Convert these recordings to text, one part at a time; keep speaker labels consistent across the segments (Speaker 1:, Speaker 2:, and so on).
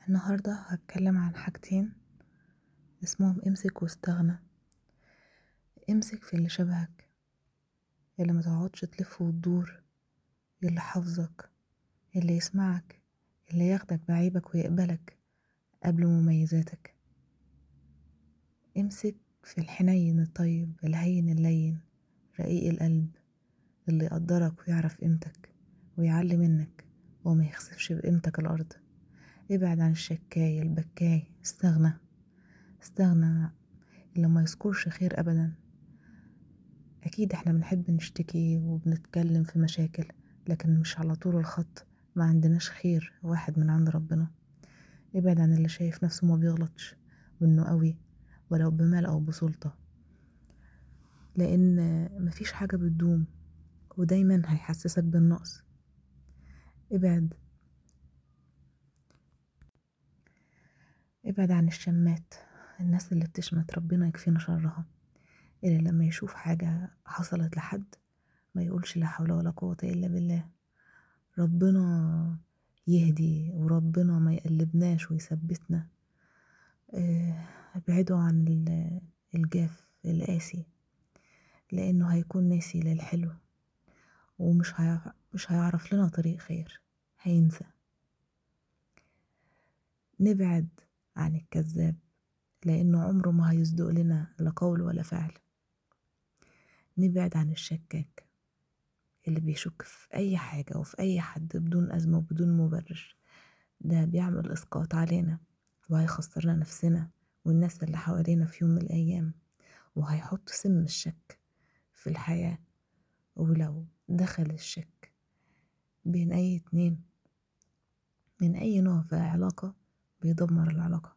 Speaker 1: النهاردة هتكلم عن حاجتين اسمهم امسك واستغنى امسك في اللي شبهك اللي ما تقعدش تلف وتدور اللي حافظك اللي يسمعك اللي ياخدك بعيبك ويقبلك قبل مميزاتك امسك في الحنين الطيب الهين اللين رقيق القلب اللي يقدرك ويعرف قيمتك ويعلي منك وما يخسفش بقيمتك الأرض ابعد عن الشكاي البكاي استغنى استغنى اللي ما يذكرش خير أبدا أكيد احنا بنحب نشتكي وبنتكلم في مشاكل لكن مش على طول الخط ما عندناش خير واحد من عند ربنا ابعد عن اللي شايف نفسه ما بيغلطش وانه قوي ولو بمال او بسلطة لان مفيش حاجة بتدوم ودايما هيحسسك بالنقص ابعد ابعد عن الشمات الناس اللي بتشمت ربنا يكفينا شرها اللي لما يشوف حاجة حصلت لحد ما يقولش لا حول ولا قوة إلا بالله ربنا يهدي وربنا ما يقلبناش ويثبتنا ابعدوا عن الجاف القاسي لأنه هيكون ناسي للحلو ومش هيعرف, مش هيعرف لنا طريق خير هينسى نبعد عن الكذاب لأنه عمره ما هيصدق لنا لا قول ولا فعل نبعد عن الشكاك اللي بيشك في أي حاجة وفي أي حد بدون أزمة وبدون مبرر ده بيعمل إسقاط علينا وهيخسرنا نفسنا والناس اللي حوالينا في يوم من الأيام وهيحط سم الشك في الحياة ولو دخل الشك بين أي اتنين من أي نوع في علاقة بيدمر العلاقة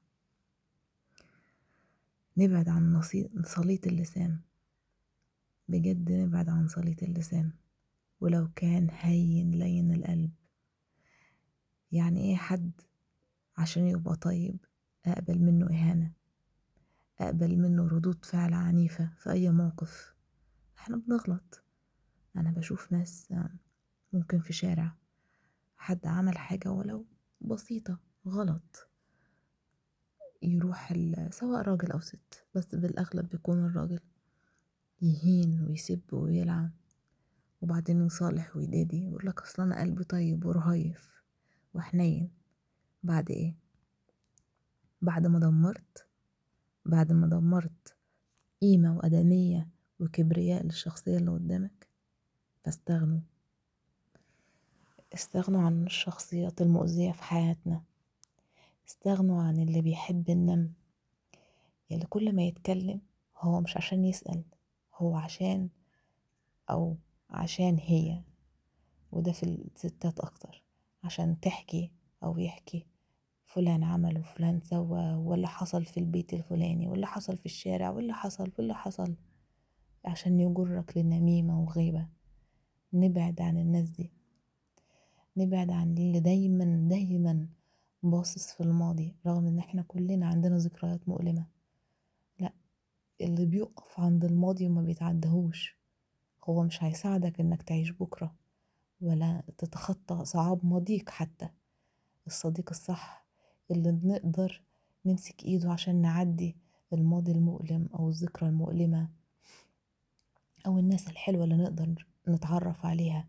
Speaker 1: نبعد عن صليط اللسان بجد نبعد عن صليط اللسان ولو كان هين لين القلب يعني ايه حد عشان يبقى طيب اقبل منه اهانة اقبل منه ردود فعل عنيفة في اي موقف احنا بنغلط انا بشوف ناس ممكن في شارع حد عمل حاجة ولو بسيطة غلط يروح سواء راجل أو ست بس بالأغلب بيكون الراجل يهين ويسب ويلعن وبعدين يصالح ويدادي يقول لك أصل أنا قلبي طيب ورهيف وحنين بعد إيه بعد ما دمرت بعد ما دمرت قيمة وأدمية وكبرياء للشخصية اللي قدامك فاستغنوا استغنوا عن الشخصيات المؤذية في حياتنا استغنوا عن اللي بيحب النم اللي كل ما يتكلم هو مش عشان يسأل هو عشان أو عشان هي وده في الستات أكتر عشان تحكي أو يحكي فلان عمل وفلان سوى واللي حصل في البيت الفلاني واللي حصل في الشارع واللي حصل واللي حصل عشان يجرك للنميمة وغيبة نبعد عن الناس دي نبعد عن اللي دايما دايما باصص في الماضي رغم ان احنا كلنا عندنا ذكريات مؤلمة لا اللي بيقف عند الماضي وما بيتعدهوش هو مش هيساعدك انك تعيش بكرة ولا تتخطى صعاب ماضيك حتى الصديق الصح اللي بنقدر نمسك ايده عشان نعدي الماضي المؤلم او الذكرى المؤلمة او الناس الحلوة اللي نقدر نتعرف عليها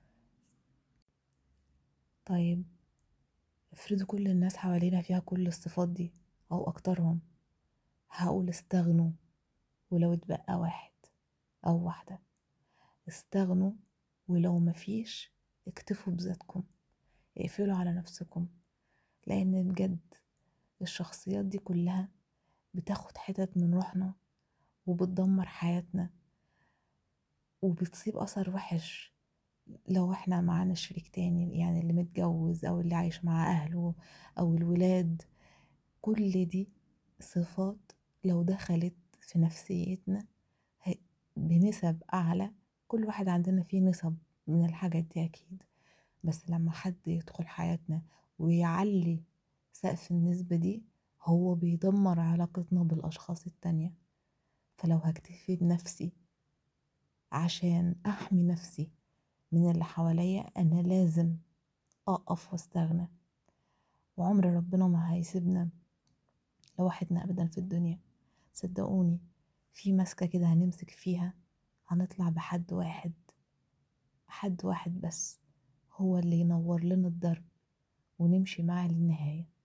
Speaker 1: طيب افرضوا كل الناس حوالينا فيها كل الصفات دي او اكترهم هقول استغنوا ولو اتبقى واحد او واحدة استغنوا ولو مفيش اكتفوا بذاتكم اقفلوا على نفسكم لان بجد الشخصيات دي كلها بتاخد حتت من روحنا وبتدمر حياتنا وبتصيب اثر وحش لو احنا معانا شريك تاني يعني اللي متجوز او اللي عايش مع اهله او الولاد كل دي صفات لو دخلت في نفسيتنا بنسب اعلى كل واحد عندنا فيه نسب من الحاجات دي اكيد بس لما حد يدخل حياتنا ويعلي سقف النسبة دي هو بيدمر علاقتنا بالاشخاص التانية فلو هكتفي بنفسي عشان احمي نفسي من اللي حواليا انا لازم اقف واستغنى وعمر ربنا ما هيسيبنا لوحدنا أبدا في الدنيا صدقوني في مسكة كده هنمسك فيها هنطلع بحد واحد حد واحد بس هو اللي ينور لنا الدرب ونمشي معاه للنهاية